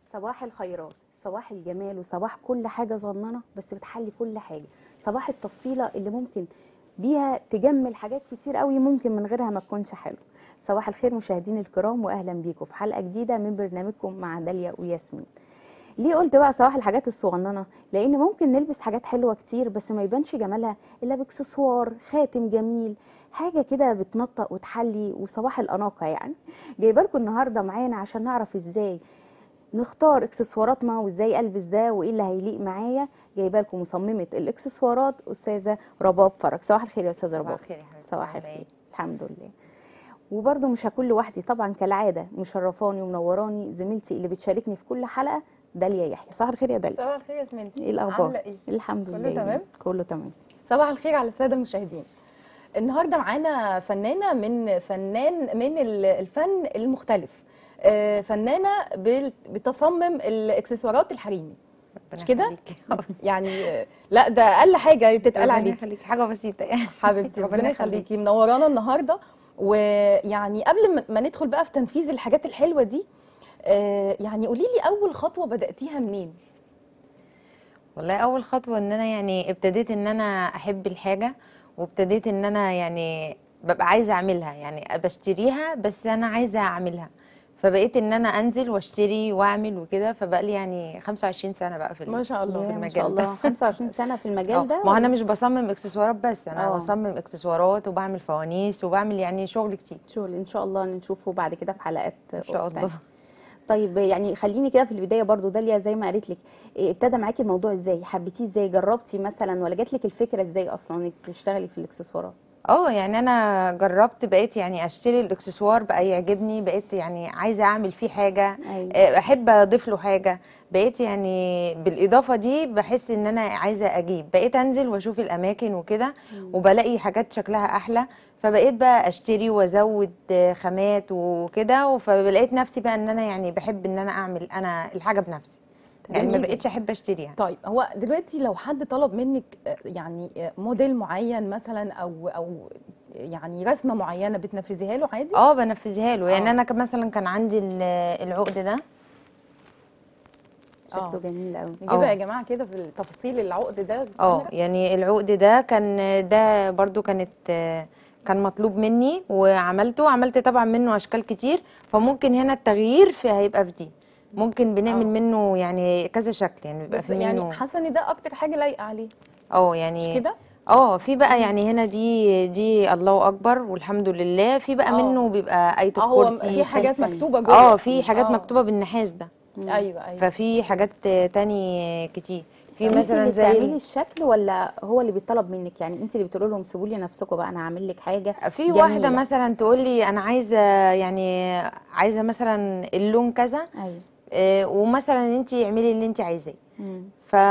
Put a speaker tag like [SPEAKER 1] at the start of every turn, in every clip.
[SPEAKER 1] صباح الخيرات صباح الجمال وصباح كل حاجة صغننة بس بتحلي كل حاجة صباح التفصيلة اللي ممكن بيها تجمل حاجات كتير قوي ممكن من غيرها ما تكونش حلو صباح الخير مشاهديني الكرام واهلا بيكم في حلقة جديدة من برنامجكم مع داليا وياسمين ليه قلت بقى صباح الحاجات الصغننه لان ممكن نلبس حاجات حلوه كتير بس ما يبانش جمالها الا باكسسوار خاتم جميل حاجه كده بتنطق وتحلي وصباح الاناقه يعني جايبه لكم النهارده معانا عشان نعرف ازاي نختار اكسسواراتنا وازاي البس ده وايه اللي هيليق معايا جايبه لكم مصممه الاكسسوارات استاذه رباب فرج صباح الخير يا استاذه
[SPEAKER 2] صباح
[SPEAKER 1] رباب
[SPEAKER 2] الخير يا حبيبتي
[SPEAKER 1] صباح
[SPEAKER 2] عاملة
[SPEAKER 1] الخير
[SPEAKER 2] إيه؟
[SPEAKER 1] الحمد لله وبرضه مش هكون لوحدي طبعا كالعاده مشرفاني ومنوراني زميلتي اللي بتشاركني في كل حلقه داليا يحيى صباح الخير يا داليا
[SPEAKER 3] صباح الخير يا سمنتي
[SPEAKER 1] ايه الاخبار
[SPEAKER 3] عامله ايه
[SPEAKER 1] الحمد
[SPEAKER 3] كله
[SPEAKER 1] لله
[SPEAKER 3] تمام؟
[SPEAKER 1] كله تمام
[SPEAKER 3] صباح الخير على الساده المشاهدين النهارده معانا فنانه من فنان من ال- الفن المختلف آه، فنانه بال- بتصمم الاكسسوارات الحريمي
[SPEAKER 2] ربنا
[SPEAKER 3] مش كده؟
[SPEAKER 2] يخليكي.
[SPEAKER 3] يعني آه، لا ده اقل حاجه تتقال
[SPEAKER 2] ربنا
[SPEAKER 3] عليك
[SPEAKER 2] يخليكي حاجه بسيطه يعني
[SPEAKER 3] حبيبتي
[SPEAKER 2] ربنا
[SPEAKER 3] ربنا
[SPEAKER 2] يخليكي.
[SPEAKER 3] يخليكي منورانا النهارده ويعني قبل ما- ما ندخل بقى في تنفيذ الحاجات الحلوه دي آه، يعني قولي لي اول خطوه بداتيها منين
[SPEAKER 2] والله اول خطوه ان انا يعني ابتديت ان انا احب الحاجه وابتديت ان انا يعني ببقى عايزه اعملها يعني بشتريها بس انا عايزه اعملها فبقيت ان انا انزل واشتري واعمل وكده فبقى لي يعني 25 سنه بقى في ال-
[SPEAKER 3] ما شاء الله
[SPEAKER 1] يا
[SPEAKER 2] في
[SPEAKER 1] ما
[SPEAKER 2] المجال
[SPEAKER 1] شاء
[SPEAKER 2] ده.
[SPEAKER 1] الله 25 سنه في المجال ده
[SPEAKER 2] آه، ما هو انا
[SPEAKER 1] ولا-
[SPEAKER 2] مش بصمم اكسسوارات بس انا
[SPEAKER 1] آه.
[SPEAKER 2] بصمم اكسسوارات وبعمل فوانيس وبعمل يعني شغل كتير
[SPEAKER 1] شغل ان شاء الله نشوفه بعد كده في حلقات
[SPEAKER 2] ان شاء
[SPEAKER 1] تانية.
[SPEAKER 2] الله
[SPEAKER 1] طيب يعني خليني كده في البدايه برضو داليا زي ما قالت لك إيه، ابتدى معاكي الموضوع ازاي حبيتيه ازاي جربتي مثلا ولا جات لك الفكره ازاي اصلا انك تشتغلي في الاكسسوارات
[SPEAKER 2] اه يعني انا جربت بقيت يعني اشتري الاكسسوار بقى يعجبني بقيت يعني عايزه اعمل فيه حاجه
[SPEAKER 1] ايوه
[SPEAKER 2] آه، احب اضيف له حاجه بقيت يعني بالاضافه دي بحس ان انا عايزه اجيب بقيت انزل واشوف الاماكن وكده وبلاقي حاجات شكلها احلى فبقيت بقى اشتري وازود آه، خامات وكده فبقيت نفسي بقى ان انا يعني بحب ان انا اعمل انا الحاجه بنفسي يعني ما
[SPEAKER 3] جميل.
[SPEAKER 2] بقيتش احب اشتريها
[SPEAKER 3] طيب هو دلوقتي لو حد طلب منك آه، يعني آه، موديل معين مثلا او او يعني رسمه معينه بتنفذيها له عادي
[SPEAKER 2] اه بنفذها له يعني
[SPEAKER 3] آه.
[SPEAKER 2] انا ك- مثلا كان عندي ال- العقد ده
[SPEAKER 1] شكله
[SPEAKER 3] آه.
[SPEAKER 1] جميل قوي
[SPEAKER 3] نجيبها
[SPEAKER 2] آه.
[SPEAKER 3] يا جماعه كده في التفصيل العقد ده
[SPEAKER 2] اه
[SPEAKER 3] بالكاميرا.
[SPEAKER 2] يعني العقد ده كان ده برضو كانت كان مطلوب مني وعملته عملت طبعا منه اشكال كتير فممكن هنا التغيير في هيبقى في دي ممكن بنعمل
[SPEAKER 3] آه.
[SPEAKER 2] منه يعني كذا شكل يعني بيبقى
[SPEAKER 3] بس
[SPEAKER 2] في
[SPEAKER 3] يعني
[SPEAKER 2] منه
[SPEAKER 3] حاسه ان ده اكتر حاجه لايقه عليه
[SPEAKER 2] اه
[SPEAKER 3] مش
[SPEAKER 2] يعني
[SPEAKER 3] كده
[SPEAKER 2] اه في بقى يعني هنا دي دي الله اكبر والحمد لله في بقى
[SPEAKER 3] آه.
[SPEAKER 2] منه بيبقى ايه
[SPEAKER 3] اه هو
[SPEAKER 2] الكرسي
[SPEAKER 3] في حاجات
[SPEAKER 1] تاني.
[SPEAKER 3] مكتوبه جوه
[SPEAKER 2] اه في حاجات
[SPEAKER 3] آه.
[SPEAKER 2] مكتوبه بالنحاس ده
[SPEAKER 3] ايوه ايوه
[SPEAKER 2] ففي حاجات تاني كتير في
[SPEAKER 1] انت
[SPEAKER 2] مثلا
[SPEAKER 1] اللي
[SPEAKER 2] زي
[SPEAKER 1] بتعملي
[SPEAKER 2] ال-
[SPEAKER 1] الشكل ولا هو اللي بيطلب منك يعني انت اللي بتقولي لهم سيبوا لي نفسكم بقى انا هعمل لك حاجه
[SPEAKER 2] في
[SPEAKER 1] جميلة.
[SPEAKER 2] واحده مثلا تقول لي انا عايزه يعني عايزه مثلا اللون كذا
[SPEAKER 1] ايوه
[SPEAKER 2] آه، ومثلا انت اعملي اللي انت عايزاه
[SPEAKER 1] مم.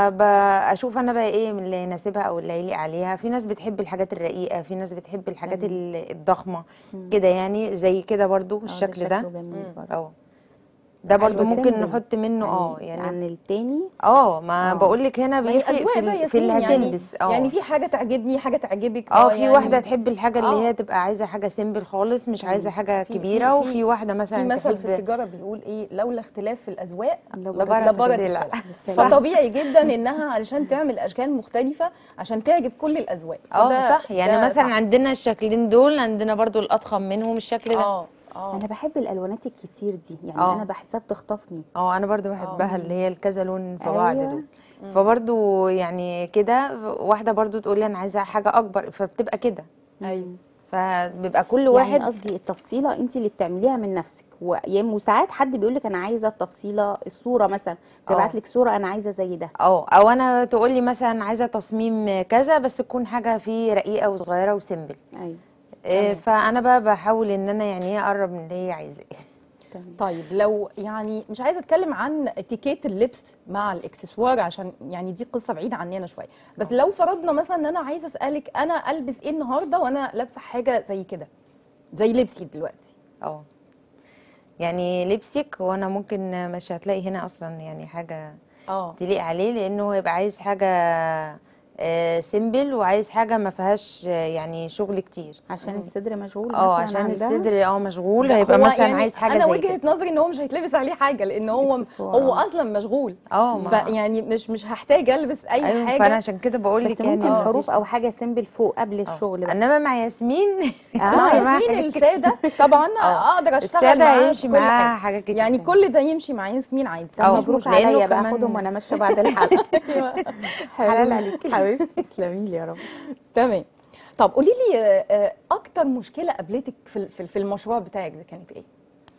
[SPEAKER 2] فاشوف انا بقى ايه من اللي يناسبها او اللي يليق عليها في ناس بتحب الحاجات الرقيقه في ناس بتحب الحاجات
[SPEAKER 1] جميل.
[SPEAKER 2] ال- الضخمه
[SPEAKER 1] مم.
[SPEAKER 2] كده يعني زي كده برضو
[SPEAKER 1] آه،
[SPEAKER 2] الشكل ده
[SPEAKER 1] شكله جميل
[SPEAKER 3] مم.
[SPEAKER 1] برضه.
[SPEAKER 2] اه ده برضو
[SPEAKER 1] حلو
[SPEAKER 2] ممكن
[SPEAKER 1] سيمبل.
[SPEAKER 2] نحط منه اه
[SPEAKER 1] يعني
[SPEAKER 2] يعني
[SPEAKER 1] عن التاني
[SPEAKER 2] اه ما
[SPEAKER 1] آه.
[SPEAKER 2] بقول لك هنا
[SPEAKER 3] ما هي
[SPEAKER 2] بيفرق
[SPEAKER 3] أذواق
[SPEAKER 2] في,
[SPEAKER 3] بقى
[SPEAKER 2] ال-
[SPEAKER 3] يا
[SPEAKER 2] في اللي
[SPEAKER 3] ياسمين، يعني-
[SPEAKER 2] هتلبس اه
[SPEAKER 3] يعني في حاجه تعجبني حاجه تعجبك
[SPEAKER 2] اه في
[SPEAKER 3] يعني
[SPEAKER 2] واحده تحب الحاجه اللي
[SPEAKER 3] آه.
[SPEAKER 2] هي تبقى عايزه حاجه سيمبل خالص مش عايزه حاجه
[SPEAKER 3] في- في-
[SPEAKER 2] كبيره
[SPEAKER 3] في-
[SPEAKER 2] وفي واحده
[SPEAKER 3] في
[SPEAKER 2] مثلا
[SPEAKER 3] مثل في
[SPEAKER 2] تحب
[SPEAKER 3] التجاره بيقول ايه لولا اختلاف في الاذواق
[SPEAKER 2] لبارة
[SPEAKER 3] لبارة
[SPEAKER 2] السلع.
[SPEAKER 3] السلع فطبيعي جدا انها علشان تعمل اشكال مختلفه عشان تعجب كل الاذواق
[SPEAKER 2] اه
[SPEAKER 3] فده-
[SPEAKER 2] صح يعني
[SPEAKER 3] ده
[SPEAKER 2] مثلا
[SPEAKER 3] صح.
[SPEAKER 2] عندنا الشكلين دول عندنا برضو الاضخم منهم الشكل ده
[SPEAKER 3] اه اه
[SPEAKER 1] انا بحب الالوانات الكتير دي يعني
[SPEAKER 2] آه.
[SPEAKER 1] انا بحسها بتخطفني
[SPEAKER 2] اه انا برضو بحبها اللي هي الكذا لون في بعض
[SPEAKER 1] أيوة.
[SPEAKER 2] دول فبرضو يعني كده واحده برضو تقول لي انا عايزه حاجه اكبر فبتبقى كده
[SPEAKER 3] ايوه
[SPEAKER 2] فبيبقى كل
[SPEAKER 1] يعني
[SPEAKER 2] واحد
[SPEAKER 1] قصدي التفصيله انت اللي بتعمليها من نفسك و- يعني وساعات حد بيقول لك انا عايزه التفصيله الصوره مثلا تبعت
[SPEAKER 2] آه.
[SPEAKER 1] لك صوره انا عايزه زي ده
[SPEAKER 2] اه او انا تقول لي مثلا عايزه تصميم كذا بس تكون حاجه فيه رقيقه وصغيره وسيمبل
[SPEAKER 1] ايوه
[SPEAKER 2] إيه،
[SPEAKER 3] تمام.
[SPEAKER 2] فانا بقى بحاول ان انا يعني ايه اقرب من اللي هي عايزاه
[SPEAKER 1] تمام
[SPEAKER 3] طيب لو يعني مش عايزه اتكلم عن اتيكيت اللبس مع الاكسسوار عشان يعني دي قصه بعيده عننا شويه بس لو فرضنا مثلا ان انا عايزه اسالك انا البس ايه النهارده وانا لابسه حاجه زي كده زي لبسي دلوقتي
[SPEAKER 2] اه يعني لبسك وانا ممكن مش هتلاقي هنا اصلا يعني حاجه
[SPEAKER 3] اه
[SPEAKER 2] تليق عليه لانه هو يبقى عايز حاجه آه سيمبل وعايز حاجه ما فيهاش آه، يعني شغل كتير
[SPEAKER 1] عشان الصدر مشغول
[SPEAKER 2] اه
[SPEAKER 1] مثلاً
[SPEAKER 2] عشان
[SPEAKER 1] عندها؟
[SPEAKER 2] الصدر اه مشغول
[SPEAKER 3] لا،
[SPEAKER 2] هيبقى
[SPEAKER 3] هو
[SPEAKER 2] مثلا
[SPEAKER 3] يعني
[SPEAKER 2] عايز حاجه
[SPEAKER 3] انا
[SPEAKER 2] زي
[SPEAKER 3] وجهه
[SPEAKER 2] كده
[SPEAKER 3] نظري ان هو مش هيتلبس عليه حاجه لان هو
[SPEAKER 1] إكسسوار،
[SPEAKER 3] هو
[SPEAKER 1] آه.
[SPEAKER 3] اصلا مشغول
[SPEAKER 2] اه ما
[SPEAKER 3] فيعني مش مش هحتاج البس اي
[SPEAKER 2] ايوه
[SPEAKER 3] حاجه
[SPEAKER 2] فانا عشان كده بقول
[SPEAKER 1] بس
[SPEAKER 2] لك
[SPEAKER 1] ممكن
[SPEAKER 2] يعني
[SPEAKER 1] حروف او حاجه سيمبل فوق قبل الشغل بقى.
[SPEAKER 2] انما مع ياسمين
[SPEAKER 1] آه.
[SPEAKER 2] يمشي معاها
[SPEAKER 3] ياسمين
[SPEAKER 2] حاجات
[SPEAKER 3] الساده طبعا
[SPEAKER 2] آه.
[SPEAKER 3] اقدر اشتغل
[SPEAKER 2] الساده
[SPEAKER 3] معاها
[SPEAKER 2] هيمشي
[SPEAKER 3] في كل
[SPEAKER 2] معاها
[SPEAKER 3] حاجة.
[SPEAKER 2] حاجات كتير
[SPEAKER 3] يعني
[SPEAKER 2] تانية.
[SPEAKER 3] كل ده يمشي مع ياسمين عادي
[SPEAKER 1] طب
[SPEAKER 2] آه،
[SPEAKER 1] مبروك
[SPEAKER 2] لأنه
[SPEAKER 1] عليا بقى
[SPEAKER 2] كمان-
[SPEAKER 1] خدهم وانا ماشيه بعد الحلقه
[SPEAKER 3] أيوة.
[SPEAKER 1] حلال عليك حبيبتي تسلمي لي يا رب
[SPEAKER 3] تمام طب قولي لي آه، آه، اكتر مشكله قابلتك في في- في المشروع بتاعك ده كانت ايه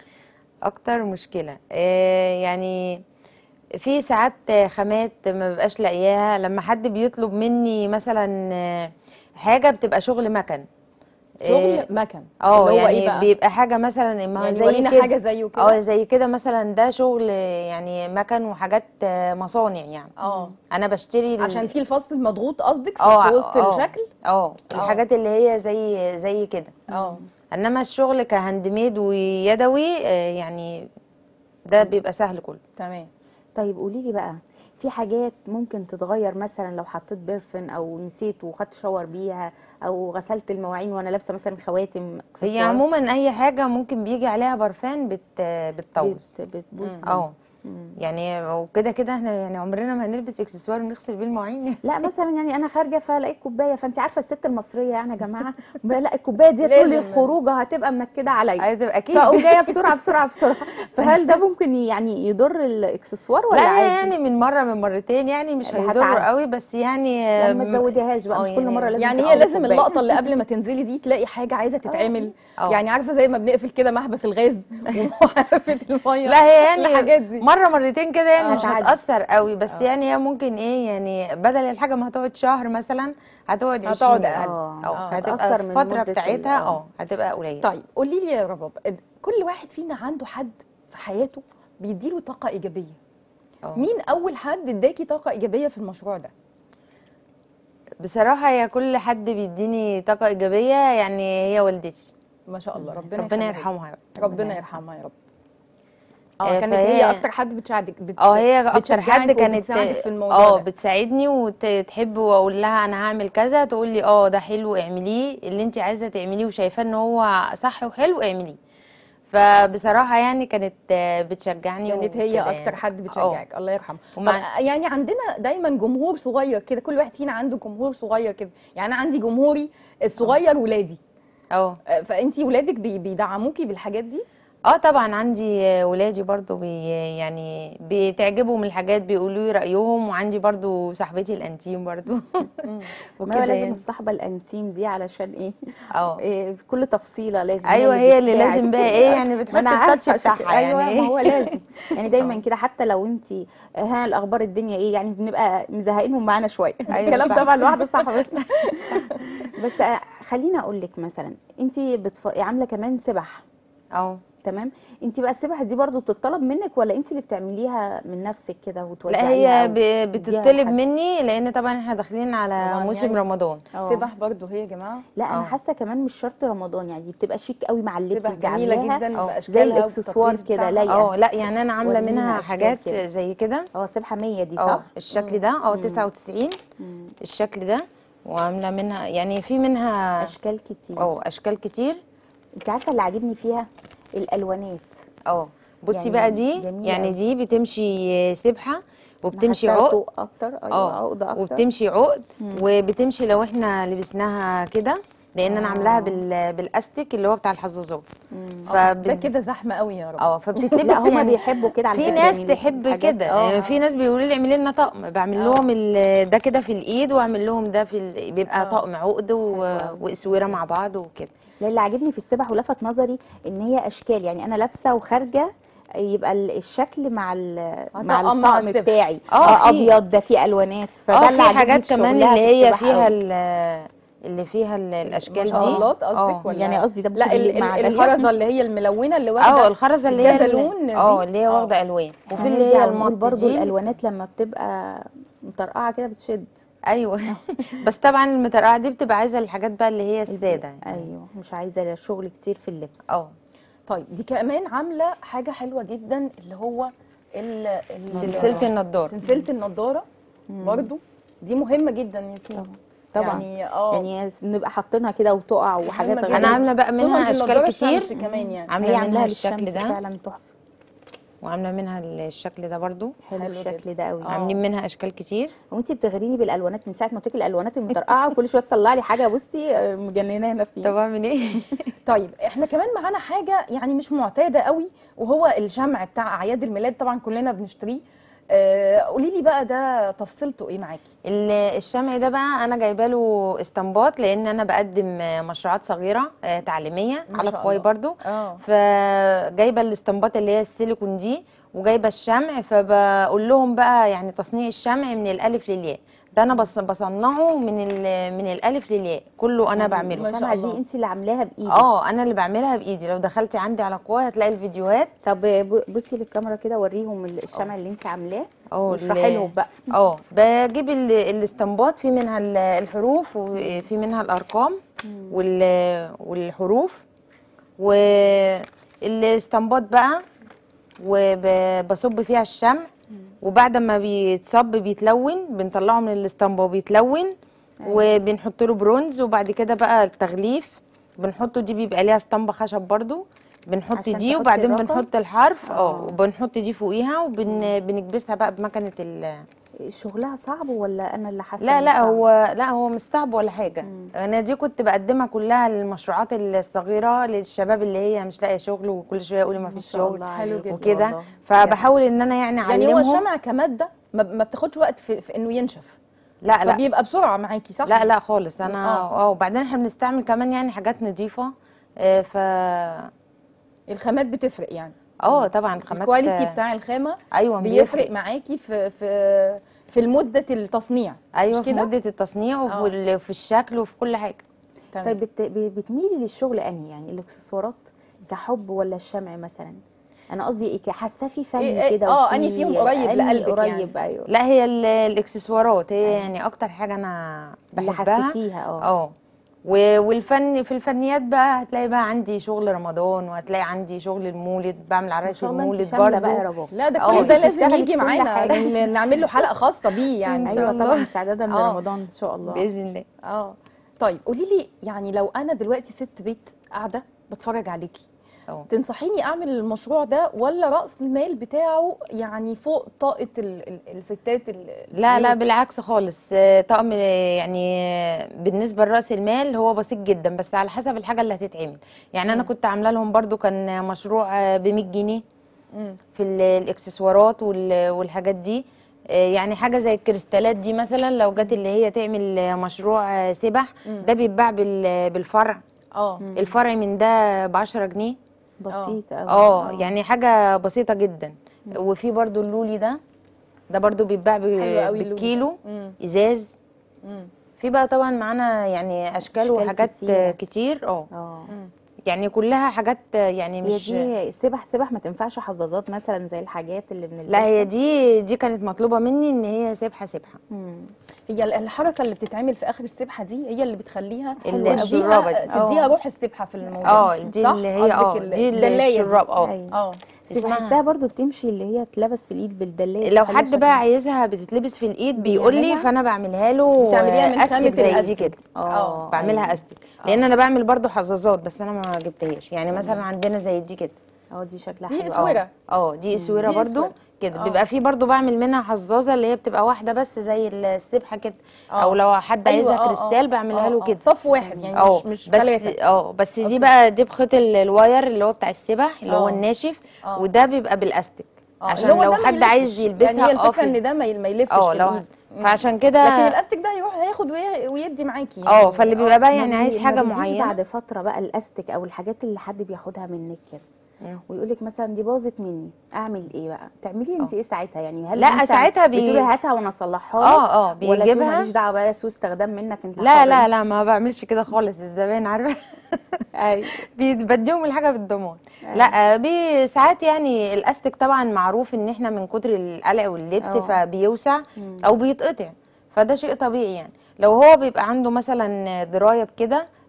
[SPEAKER 2] اكتر مشكله آه يعني في ساعات خامات ما ببقاش لاقياها لما حد بيطلب مني مثلا آه، حاجه بتبقى شغل مكن
[SPEAKER 3] شغل
[SPEAKER 2] آه،
[SPEAKER 3] مكن
[SPEAKER 2] اه
[SPEAKER 3] اللي هو
[SPEAKER 2] يعني
[SPEAKER 3] ايه بقى
[SPEAKER 2] بيبقى حاجه مثلا ما هو
[SPEAKER 3] يعني
[SPEAKER 2] زي
[SPEAKER 3] ورينا
[SPEAKER 2] كده
[SPEAKER 3] حاجه زيه
[SPEAKER 2] اه
[SPEAKER 3] كده
[SPEAKER 2] زي كده مثلا ده شغل يعني مكن وحاجات آه، مصانع يعني
[SPEAKER 3] اه
[SPEAKER 2] انا بشتري ال-
[SPEAKER 3] عشان في الفصل المضغوط قصدك في
[SPEAKER 2] اه
[SPEAKER 3] في وسط
[SPEAKER 2] اه
[SPEAKER 3] الشكل
[SPEAKER 2] اه الحاجات اللي هي زي زي كده
[SPEAKER 3] اه
[SPEAKER 2] انما الشغل كهاند ميد ويدوي آه، يعني ده بيبقى سهل كله
[SPEAKER 3] تمام
[SPEAKER 1] طيب قولي لي بقى في حاجات ممكن تتغير مثلا لو حطيت برفن او نسيت وخدت شاور بيها او غسلت المواعين وانا لابسه مثلا خواتم
[SPEAKER 2] هي
[SPEAKER 1] إكسسوار،
[SPEAKER 2] عموما اي حاجه ممكن بيجي عليها برفان بت بتطوز
[SPEAKER 1] بت- بتبوظ
[SPEAKER 2] اه
[SPEAKER 1] مم.
[SPEAKER 2] يعني وكده كده احنا يعني عمرنا ما هنلبس اكسسوار ونغسل بيه المواعين
[SPEAKER 1] لا مثلا يعني انا خارجه فلقيت كوبايه فانت عارفه الست المصريه يعني يا جماعه لا الكوبايه دي طول
[SPEAKER 3] لازم.
[SPEAKER 1] الخروجه هتبقى منكده عليا
[SPEAKER 2] عايزة اكيد
[SPEAKER 1] فاقوم جايه بسرعه بسرعه بسرعه فهل ده ممكن يعني يضر الاكسسوار ولا
[SPEAKER 2] لا
[SPEAKER 1] عادي
[SPEAKER 2] يعني من مره من مرتين يعني مش
[SPEAKER 1] اللي
[SPEAKER 2] هيضر
[SPEAKER 1] هتعدي.
[SPEAKER 2] قوي بس يعني
[SPEAKER 1] يعني ما
[SPEAKER 2] م-
[SPEAKER 1] تزوديهاش بقى
[SPEAKER 2] آه
[SPEAKER 1] مش كل
[SPEAKER 2] يعني-
[SPEAKER 1] مره لازم
[SPEAKER 3] يعني
[SPEAKER 1] تبقى
[SPEAKER 3] هي لازم
[SPEAKER 1] كوباية.
[SPEAKER 3] اللقطه اللي قبل ما تنزلي دي تلاقي حاجه عايزه تتعمل
[SPEAKER 2] آه.
[SPEAKER 3] يعني عارفه زي ما بنقفل كده محبس الغاز وحرفه الميه
[SPEAKER 2] لا هي يعني
[SPEAKER 3] الحاجات دي
[SPEAKER 2] مره مرتين كده يعني
[SPEAKER 1] آه.
[SPEAKER 2] مش
[SPEAKER 1] هتعدي.
[SPEAKER 2] هتاثر قوي بس يعني هي ممكن ايه يعني بدل الحاجه ما هتقعد شهر مثلا هتقعد 20
[SPEAKER 3] هتقعد
[SPEAKER 2] يوم.
[SPEAKER 3] أقل.
[SPEAKER 1] اه
[SPEAKER 2] اه
[SPEAKER 3] آه.
[SPEAKER 2] هتبقى
[SPEAKER 1] هتأثر من
[SPEAKER 2] الفتره
[SPEAKER 1] مدة ال-
[SPEAKER 2] بتاعتها
[SPEAKER 1] آه.
[SPEAKER 2] اه هتبقى قليله
[SPEAKER 3] طيب قولي لي يا رباب كل واحد فينا عنده حد في حياته بيديله طاقه ايجابيه
[SPEAKER 2] اه.
[SPEAKER 3] مين اول حد اداكي طاقه ايجابيه في المشروع ده
[SPEAKER 2] بصراحه هي كل حد بيديني طاقه ايجابيه يعني هي والدتي
[SPEAKER 3] ما شاء الله ربنا
[SPEAKER 2] ربنا
[SPEAKER 3] يخليها
[SPEAKER 2] يرحمها يا رب.
[SPEAKER 3] لك. ربنا يرحمها يا رب اه
[SPEAKER 2] آه،
[SPEAKER 3] كانت
[SPEAKER 2] فهي-
[SPEAKER 3] هي اكتر حد بتساعدك بت...
[SPEAKER 2] اه هي اكتر
[SPEAKER 3] بتشجعك
[SPEAKER 2] حد كانت
[SPEAKER 3] وبتساعدك في الموضوع
[SPEAKER 2] اه
[SPEAKER 3] ده.
[SPEAKER 2] بتساعدني وتحب واقول لها انا هعمل كذا تقول لي اه ده حلو اعمليه اللي انت عايزه تعمليه وشايفاه ان هو صح وحلو اعمليه فبصراحه يعني كانت آه، بتشجعني
[SPEAKER 3] كانت هي
[SPEAKER 2] وكده
[SPEAKER 3] اكتر
[SPEAKER 2] يعني.
[SPEAKER 3] حد
[SPEAKER 2] اه.
[SPEAKER 3] بتشجعك الله يرحمها
[SPEAKER 2] ومع-
[SPEAKER 3] طب يعني عندنا دايما جمهور صغير كده كل واحد فينا عنده جمهور صغير كده يعني انا عندي جمهوري الصغير ولادي
[SPEAKER 2] اه
[SPEAKER 3] فانتي ولادك بي- بيدعموكي بالحاجات دي
[SPEAKER 2] اه طبعا عندي آه، ولادي برضو بي يعني بتعجبهم الحاجات بيقولوا لي رايهم وعندي برضو صاحبتي الانتيم برضو
[SPEAKER 1] ما
[SPEAKER 2] وكده
[SPEAKER 1] هو لازم
[SPEAKER 2] يعني.
[SPEAKER 1] الصحبه الانتيم دي علشان ايه
[SPEAKER 2] اه
[SPEAKER 1] إيه في كل تفصيله لازم
[SPEAKER 2] ايوه هي اللي
[SPEAKER 1] بتساعد.
[SPEAKER 2] لازم بقى ايه يعني
[SPEAKER 1] ما
[SPEAKER 2] بتحط
[SPEAKER 1] أنا عارفة
[SPEAKER 2] التاتش
[SPEAKER 1] عشان كده.
[SPEAKER 2] بتاعها
[SPEAKER 1] ايوه
[SPEAKER 2] يعني
[SPEAKER 1] ما هو لازم يعني دايما
[SPEAKER 2] اه.
[SPEAKER 1] كده حتى لو انت ها الاخبار الدنيا ايه يعني بنبقى مزهقينهم معانا شويه
[SPEAKER 2] أيوة
[SPEAKER 1] الكلام
[SPEAKER 2] صح.
[SPEAKER 1] طبعا لوحده صاحبتنا بس آه، خليني اقول لك مثلا انت بتف... عامله كمان سبح
[SPEAKER 2] اه
[SPEAKER 1] تمام انت بقى السبحه دي برضو بتطلب منك ولا انت اللي بتعمليها من نفسك كده
[SPEAKER 2] لا
[SPEAKER 1] وتوزعيها
[SPEAKER 2] هي
[SPEAKER 1] أو
[SPEAKER 2] ب-
[SPEAKER 1] تديها
[SPEAKER 2] بتطلب
[SPEAKER 1] لحد؟
[SPEAKER 2] مني لان طبعا احنا داخلين على
[SPEAKER 3] طبعاً
[SPEAKER 2] موسم
[SPEAKER 3] يعني
[SPEAKER 2] رمضان
[SPEAKER 1] اه.
[SPEAKER 3] السبح برضو هي يا جماعه
[SPEAKER 1] لا انا
[SPEAKER 2] اه.
[SPEAKER 1] حاسه كمان مش شرط رمضان يعني دي بتبقى شيك قوي مع اللبس
[SPEAKER 3] السبح
[SPEAKER 1] انت
[SPEAKER 3] جميله
[SPEAKER 1] عاملاها
[SPEAKER 3] جدا
[SPEAKER 2] اه.
[SPEAKER 3] باشكالها
[SPEAKER 1] زي الإكسسوار
[SPEAKER 3] والتطريز
[SPEAKER 1] كده
[SPEAKER 3] بتاعها.
[SPEAKER 1] لايقة.
[SPEAKER 2] اه لا يعني انا عامله
[SPEAKER 1] ورينا
[SPEAKER 2] منها
[SPEAKER 1] أشكال
[SPEAKER 2] حاجات
[SPEAKER 1] كده.
[SPEAKER 2] زي كده
[SPEAKER 1] اه سبحه 100 دي
[SPEAKER 2] اه
[SPEAKER 1] صح؟
[SPEAKER 2] الشكل ده اه 99
[SPEAKER 1] مم.
[SPEAKER 2] الشكل ده وعامله منها يعني في منها
[SPEAKER 1] اشكال كتير
[SPEAKER 2] اه اشكال كتير
[SPEAKER 1] انت عارفه اللي عاجبني فيها الالوانات
[SPEAKER 2] اه بصي
[SPEAKER 1] يعني
[SPEAKER 2] بقى دي
[SPEAKER 1] جميلة
[SPEAKER 2] يعني
[SPEAKER 1] أوي.
[SPEAKER 2] دي بتمشي سبحه وبتمشي
[SPEAKER 1] حاساها
[SPEAKER 2] عقد
[SPEAKER 1] طوق اكتر ايوه
[SPEAKER 2] اه
[SPEAKER 1] عقده اكتر
[SPEAKER 2] وبتمشي عقد
[SPEAKER 1] مم.
[SPEAKER 2] وبتمشي لو احنا لبسناها كده لان انا عاملاها
[SPEAKER 1] آه.
[SPEAKER 2] بال... بالاستيك اللي هو بتاع الحظاظات
[SPEAKER 1] مم.
[SPEAKER 3] اه بس
[SPEAKER 2] فب-
[SPEAKER 3] ده كده زحمه قوي يا رب
[SPEAKER 2] اه فبتتلبس
[SPEAKER 1] لا هما
[SPEAKER 2] يعني
[SPEAKER 1] بيحبوا كده على
[SPEAKER 2] في
[SPEAKER 1] فكرة
[SPEAKER 2] ناس
[SPEAKER 1] يعني
[SPEAKER 2] تحب
[SPEAKER 1] الحاجات-
[SPEAKER 2] كده
[SPEAKER 1] اه
[SPEAKER 2] يعني في ناس بيقولوا لي اعملي لنا طقم بعمل
[SPEAKER 3] اه.
[SPEAKER 2] لهم ال- ده كده في الايد واعمل لهم ده في ال... بيبقى
[SPEAKER 3] اه.
[SPEAKER 2] طقم عقد و...
[SPEAKER 1] حلو أوي.
[SPEAKER 2] واسوره مع بعض وكده
[SPEAKER 1] لا اللي عاجبني في السبح ولفت نظري ان هي اشكال يعني انا لابسه وخارجه يبقى ال- الشكل مع ال- مع
[SPEAKER 3] هطقم مع
[SPEAKER 1] الطقم
[SPEAKER 3] السبح.
[SPEAKER 1] بتاعي
[SPEAKER 2] اه،
[SPEAKER 1] اه
[SPEAKER 2] في.
[SPEAKER 1] ابيض ده فيه الوانات فده
[SPEAKER 2] اه
[SPEAKER 1] اللي
[SPEAKER 2] في
[SPEAKER 1] عاجبني
[SPEAKER 2] حاجات
[SPEAKER 1] في
[SPEAKER 2] كمان
[SPEAKER 1] شغلها
[SPEAKER 2] اللي
[SPEAKER 1] في
[SPEAKER 2] هي
[SPEAKER 1] السبح
[SPEAKER 2] فيها
[SPEAKER 1] قوي.
[SPEAKER 2] ال- اللي فيها ال- الاشكال دي
[SPEAKER 3] شغلات
[SPEAKER 2] اه.
[SPEAKER 3] قصدك ولا
[SPEAKER 1] يعني قصدي ده
[SPEAKER 3] لا
[SPEAKER 1] ممكن
[SPEAKER 3] ال-
[SPEAKER 1] يليق مع
[SPEAKER 3] ال-
[SPEAKER 1] ده.
[SPEAKER 3] الخرزه اللي هي الملونه اللي واخده
[SPEAKER 2] اه الخرزه اللي هي
[SPEAKER 3] كذا
[SPEAKER 2] ال-
[SPEAKER 3] لون دي.
[SPEAKER 2] اه اللي هي
[SPEAKER 3] اه.
[SPEAKER 2] واخده الوان وفي اللي
[SPEAKER 1] هنرجع
[SPEAKER 2] هي
[SPEAKER 1] نقول
[SPEAKER 2] المط
[SPEAKER 1] برضو
[SPEAKER 2] دي
[SPEAKER 1] الالوانات لما بتبقى مطرقعه كده بتشد
[SPEAKER 2] ايوه بس طبعا المترقعه دي بتبقى عايزه الحاجات بقى اللي هي الساده يعني.
[SPEAKER 1] ايوه مش عايزه شغل كتير في اللبس
[SPEAKER 2] اه
[SPEAKER 3] طيب دي كمان عامله حاجه حلوه جدا اللي هو ال- ال-
[SPEAKER 2] سلسله النضاره
[SPEAKER 3] سلسله النضاره برضو دي مهمه جدا ياسمين
[SPEAKER 1] طبعا
[SPEAKER 3] يعني اه
[SPEAKER 1] يعني بنبقى حاطينها كده وتقع وحاجات
[SPEAKER 3] مهمة
[SPEAKER 1] غريبة.
[SPEAKER 3] جداً.
[SPEAKER 2] انا عامله بقى
[SPEAKER 3] خصوصاً
[SPEAKER 2] منها
[SPEAKER 3] في
[SPEAKER 2] اشكال
[SPEAKER 3] النضارة
[SPEAKER 2] كتير
[SPEAKER 3] الشمس كمان يعني
[SPEAKER 1] هي
[SPEAKER 2] عامله منها
[SPEAKER 1] عاملاها
[SPEAKER 2] الشكل
[SPEAKER 1] للشمس
[SPEAKER 2] ده
[SPEAKER 1] فعلا تحفه
[SPEAKER 2] وعامله منها الشكل ده برضو
[SPEAKER 1] حلو,
[SPEAKER 3] حلو
[SPEAKER 1] الشكل
[SPEAKER 3] جدا.
[SPEAKER 1] ده قوي
[SPEAKER 3] آه.
[SPEAKER 2] عاملين منها اشكال كتير
[SPEAKER 1] وانتي بتغريني بالالوانات من ساعه ما قلت لك الالوانات المطرقعه وكل شويه تطلع لي حاجه بصي آه، مجننانا
[SPEAKER 2] طب
[SPEAKER 1] فيها
[SPEAKER 2] اعمل ايه
[SPEAKER 3] طيب احنا كمان معانا حاجه يعني مش معتاده قوي وهو الشمع بتاع اعياد الميلاد طبعا كلنا بنشتريه آه قولي لي بقى ده تفصيلته ايه معاكي
[SPEAKER 2] ال- الشمع ده بقى انا جايبه له استنباط لان انا بقدم مشروعات صغيره آه، تعليميه
[SPEAKER 3] ما
[SPEAKER 2] على
[SPEAKER 3] شاء
[SPEAKER 2] كواي
[SPEAKER 3] الله.
[SPEAKER 2] برضو
[SPEAKER 3] اه
[SPEAKER 2] فجايبه الاستنباط اللي هي السيليكون دي وجايبه الشمع فبقول لهم بقى يعني تصنيع الشمع من الالف للياء ده انا بص بصنعه من ال- من الالف للياء كله انا
[SPEAKER 3] ما
[SPEAKER 2] بعمله
[SPEAKER 3] شاء
[SPEAKER 1] الشمعه
[SPEAKER 3] الله.
[SPEAKER 1] دي انت اللي عاملاها بايدك
[SPEAKER 2] اه انا اللي بعملها بايدي لو دخلتي عندي على كواي هتلاقي الفيديوهات
[SPEAKER 1] طب ب- بصي للكاميرا كده وريهم الشمع اللي انت عاملاه
[SPEAKER 2] اه
[SPEAKER 1] واشرحي
[SPEAKER 2] ال-
[SPEAKER 1] لهم بقى
[SPEAKER 2] اه بجيب ال- الاستنباط في منها ال- الحروف وفي منها الارقام وال- والحروف والاستنباط بقى وبصب فيها الشمع وبعد ما بيتصب بيتلون بنطلعه من الاسطمبة وبيتلون وبنحط له برونز وبعد كده بقى التغليف بنحطه دي بيبقى ليها اسطمبة خشب برضو بنحط
[SPEAKER 1] عشان
[SPEAKER 2] دي
[SPEAKER 1] تحطي
[SPEAKER 2] وبعدين
[SPEAKER 1] الرقم؟
[SPEAKER 2] بنحط الحرف اه
[SPEAKER 1] آه.
[SPEAKER 2] وبنحط دي فوقيها وبنكبسها بقى بمكنة ال
[SPEAKER 1] شغلها صعب ولا انا اللي حاسه
[SPEAKER 2] لا
[SPEAKER 1] إنه
[SPEAKER 2] لا
[SPEAKER 1] صعب؟
[SPEAKER 2] هو لا هو مش صعب ولا حاجه
[SPEAKER 1] مم.
[SPEAKER 2] انا دي كنت بقدمها كلها للمشروعات الصغيره للشباب اللي هي مش لاقيه شغل وكل شويه يقولي ما
[SPEAKER 1] ما
[SPEAKER 2] فيش
[SPEAKER 1] شاء
[SPEAKER 2] شغل
[SPEAKER 1] الله
[SPEAKER 3] حلو
[SPEAKER 1] عليكم
[SPEAKER 3] جدا.
[SPEAKER 2] وكده
[SPEAKER 1] والله.
[SPEAKER 2] فبحاول ان انا يعني
[SPEAKER 3] يعني هو
[SPEAKER 2] اعلمهم
[SPEAKER 3] الشمع كماده ما, ما بتاخدش وقت في, في انه ينشف
[SPEAKER 2] لا لا
[SPEAKER 3] فبيبقى بسرعه معاكي صح
[SPEAKER 2] لا لا خالص انا
[SPEAKER 3] آه.
[SPEAKER 2] اه وبعدين احنا بنستعمل كمان يعني حاجات نظيفه آه، ف
[SPEAKER 3] الخامات بتفرق يعني
[SPEAKER 2] اه طبعا الخامات
[SPEAKER 3] الكواليتي بتاع الخامه
[SPEAKER 2] ايوه
[SPEAKER 3] بيفرق معاكي في في في مده التصنيع
[SPEAKER 2] ايوه
[SPEAKER 3] مش
[SPEAKER 2] في
[SPEAKER 3] كده
[SPEAKER 2] مده التصنيع
[SPEAKER 3] آه.
[SPEAKER 2] وفي ال- في الشكل وفي كل حاجه
[SPEAKER 3] تمام.
[SPEAKER 1] طيب بت... ب- بتميلي للشغل انهي يعني الاكسسوارات كحب ولا الشمع مثلا انا قصدي ايه حاسه في فن
[SPEAKER 3] إيه- إيه،
[SPEAKER 1] كده
[SPEAKER 3] آه،
[SPEAKER 1] وفي-
[SPEAKER 3] أنهي فيهم قريب
[SPEAKER 1] أنهي
[SPEAKER 3] لقلبك يعني؟
[SPEAKER 1] قريب ايوه
[SPEAKER 2] لا هي ال- الاكسسوارات هي
[SPEAKER 1] أيوة.
[SPEAKER 2] يعني اكتر حاجه انا
[SPEAKER 1] اللي
[SPEAKER 2] بحبها
[SPEAKER 1] حسيتيها اه
[SPEAKER 2] اه و- والفن في الفنيات بقى هتلاقي بقى عندي شغل رمضان وهتلاقي عندي شغل المولد بعمل
[SPEAKER 1] ما
[SPEAKER 2] عرايس
[SPEAKER 1] شاء الله انت
[SPEAKER 2] المولد
[SPEAKER 1] شامله بقى يا
[SPEAKER 2] برضو
[SPEAKER 1] رباب
[SPEAKER 3] لا ده
[SPEAKER 2] آه،
[SPEAKER 3] كل ده
[SPEAKER 1] انت
[SPEAKER 3] لازم
[SPEAKER 1] بتشتغلي
[SPEAKER 3] يجي
[SPEAKER 1] في كل
[SPEAKER 3] معانا
[SPEAKER 1] حاجة.
[SPEAKER 3] ن- نعمل له حلقه خاصه بيه يعني
[SPEAKER 2] إن شاء
[SPEAKER 1] ايوه
[SPEAKER 2] الله.
[SPEAKER 1] طبعا استعدادا
[SPEAKER 3] آه.
[SPEAKER 1] لرمضان ان شاء الله
[SPEAKER 2] باذن الله
[SPEAKER 3] اه طيب قولي لي يعني لو انا دلوقتي ست بيت قاعده بتفرج عليكي
[SPEAKER 2] اه
[SPEAKER 3] تنصحيني اعمل المشروع ده ولا راس المال بتاعه يعني فوق طاقه ال ال الستات ال-
[SPEAKER 2] لا لا
[SPEAKER 3] البيوت؟
[SPEAKER 2] بالعكس خالص آه، طقم آه، يعني آه، بالنسبه لراس المال هو بسيط جدا بس على حسب الحاجه اللي هتتعمل يعني انا
[SPEAKER 3] مم.
[SPEAKER 2] كنت عامله لهم برضو كان مشروع ب 100 جنيه
[SPEAKER 3] مم.
[SPEAKER 2] في ال- الاكسسوارات وال- والحاجات دي آه، يعني حاجه زي الكريستالات دي مثلا لو جت اللي هي تعمل آه، مشروع آه، سبح
[SPEAKER 3] مم.
[SPEAKER 2] ده بيتباع بال- بالفرع
[SPEAKER 3] اه
[SPEAKER 1] مم.
[SPEAKER 2] الفرع من ده ب 10 جنيه
[SPEAKER 1] بسيط قوي
[SPEAKER 2] اه يعني حاجه بسيطه جدا وفي برضو اللولي ده ده برضو بيتباع ب-
[SPEAKER 3] حلو قوي اللون ده.
[SPEAKER 2] بالكيلو
[SPEAKER 3] مم.
[SPEAKER 2] ازاز
[SPEAKER 3] مم.
[SPEAKER 2] في بقى طبعا معانا يعني اشكال,
[SPEAKER 1] أشكال
[SPEAKER 2] وحاجات
[SPEAKER 1] كتيرة.
[SPEAKER 2] كتير اه
[SPEAKER 1] اه
[SPEAKER 3] مم.
[SPEAKER 2] يعني كلها حاجات يعني
[SPEAKER 1] هي
[SPEAKER 2] مش
[SPEAKER 1] دي سبح سبح ما تنفعش حظاظات مثلا زي الحاجات اللي بنلبسها
[SPEAKER 2] لا هي دي دي كانت مطلوبه مني ان هي سبحه سبحه
[SPEAKER 1] مم.
[SPEAKER 3] هي ال- الحركه اللي بتتعمل في اخر السبحه دي هي اللي بتخليها
[SPEAKER 2] ال-
[SPEAKER 3] تديها
[SPEAKER 2] الشرابة دي.
[SPEAKER 3] تديها
[SPEAKER 1] آه.
[SPEAKER 3] روح السبحه في الموضوع
[SPEAKER 2] اه دي
[SPEAKER 3] صح؟
[SPEAKER 2] اللي هي اه
[SPEAKER 3] قصدك ال-
[SPEAKER 2] دي
[SPEAKER 3] الدلاية دي.
[SPEAKER 2] الشراب اه
[SPEAKER 1] أيوة.
[SPEAKER 3] اه
[SPEAKER 1] بس
[SPEAKER 2] اسمها-
[SPEAKER 1] بحسها برضو بتمشي اللي هي تلبس في الايد بالدلايه
[SPEAKER 2] لو
[SPEAKER 1] تخليها
[SPEAKER 2] حد
[SPEAKER 1] شكلها-
[SPEAKER 2] بقى عايزها بتتلبس في الايد بيقول لي
[SPEAKER 1] بيعملها؟
[SPEAKER 2] فانا بعملها له
[SPEAKER 3] بتعمليها من
[SPEAKER 2] استك
[SPEAKER 3] خامة
[SPEAKER 2] زي دي
[SPEAKER 3] الأستك.
[SPEAKER 2] كده
[SPEAKER 1] اه
[SPEAKER 2] بعملها
[SPEAKER 1] أيوة.
[SPEAKER 2] استك لان انا بعمل برضو حظاظات بس انا ما جبتهاش يعني مثلا عندنا زي دي كده
[SPEAKER 1] اه دي شكلها
[SPEAKER 3] دي
[SPEAKER 1] حلو
[SPEAKER 3] اسود. اسورة.
[SPEAKER 2] اه دي اسوره
[SPEAKER 3] دي
[SPEAKER 2] برضو
[SPEAKER 3] اسورة.
[SPEAKER 2] كده
[SPEAKER 3] آه.
[SPEAKER 2] بيبقى في برضو بعمل منها حظاظه اللي هي بتبقى واحده بس زي السبحه كده
[SPEAKER 3] آه.
[SPEAKER 2] او لو حد
[SPEAKER 3] أيوة،
[SPEAKER 2] عايزها
[SPEAKER 3] آه،
[SPEAKER 2] كريستال
[SPEAKER 3] آه،
[SPEAKER 2] بعملها
[SPEAKER 3] آه،
[SPEAKER 2] له
[SPEAKER 3] آه.
[SPEAKER 2] كده
[SPEAKER 3] صف واحد يعني
[SPEAKER 2] اه
[SPEAKER 3] مش مش
[SPEAKER 2] بس
[SPEAKER 3] ثلاثه
[SPEAKER 2] اه بس
[SPEAKER 3] أوكي.
[SPEAKER 2] دي بقى دي بخيط ال- الواير اللي هو بتاع السبح اللي هو
[SPEAKER 3] آه.
[SPEAKER 2] الناشف
[SPEAKER 3] آه.
[SPEAKER 2] وده بيبقى بالاستك
[SPEAKER 3] آه،
[SPEAKER 2] عشان
[SPEAKER 3] اللي هو
[SPEAKER 2] لو
[SPEAKER 3] ده ما
[SPEAKER 2] حد
[SPEAKER 3] يلفش.
[SPEAKER 2] عايز يلبسها
[SPEAKER 3] يعني هي
[SPEAKER 2] اه
[SPEAKER 3] الفكره
[SPEAKER 2] في-
[SPEAKER 3] ان ده ما يل- ما يلفش
[SPEAKER 2] اه
[SPEAKER 3] في
[SPEAKER 2] لو
[SPEAKER 3] الايد مم.
[SPEAKER 2] فعشان كده
[SPEAKER 3] لكن الاستك ده هيروح هياخد وي- ويدي معاكي يعني.
[SPEAKER 2] اه فاللي بيبقى بقى
[SPEAKER 1] ما
[SPEAKER 2] يعني
[SPEAKER 1] بي-
[SPEAKER 2] عايز
[SPEAKER 1] ما
[SPEAKER 2] حاجه
[SPEAKER 1] بيجيش
[SPEAKER 2] معينه
[SPEAKER 1] بعد فتره بقى الاستك او الحاجات اللي حد بياخدها منك كده
[SPEAKER 2] مم.
[SPEAKER 1] ويقول لك مثلا دي باظت مني اعمل ايه بقى تعملي انت
[SPEAKER 2] اه.
[SPEAKER 1] ايه ساعتها يعني هل
[SPEAKER 2] لا،
[SPEAKER 1] انت
[SPEAKER 2] ساعتها بي-
[SPEAKER 1] بتقولي هاتها وانا اصلحها لك
[SPEAKER 2] اه اه
[SPEAKER 1] ولا تقولي
[SPEAKER 2] بيجيبها
[SPEAKER 1] ماليش دعوه بقى سوء استخدام منك انت
[SPEAKER 2] لا
[SPEAKER 1] حر.
[SPEAKER 2] لا لا ما بعملش كده خالص الزبائن عارفه
[SPEAKER 1] ايوه
[SPEAKER 2] بي- بديهم الحاجه بالضمان
[SPEAKER 1] أيوة.
[SPEAKER 2] لا بي ساعات يعني الاستك طبعا معروف ان احنا من كتر القلق واللبس
[SPEAKER 1] اه.
[SPEAKER 2] فبيوسع
[SPEAKER 1] مم.
[SPEAKER 2] او بيتقطع فده شيء طبيعي يعني لو هو بيبقى عنده مثلا درايه بكده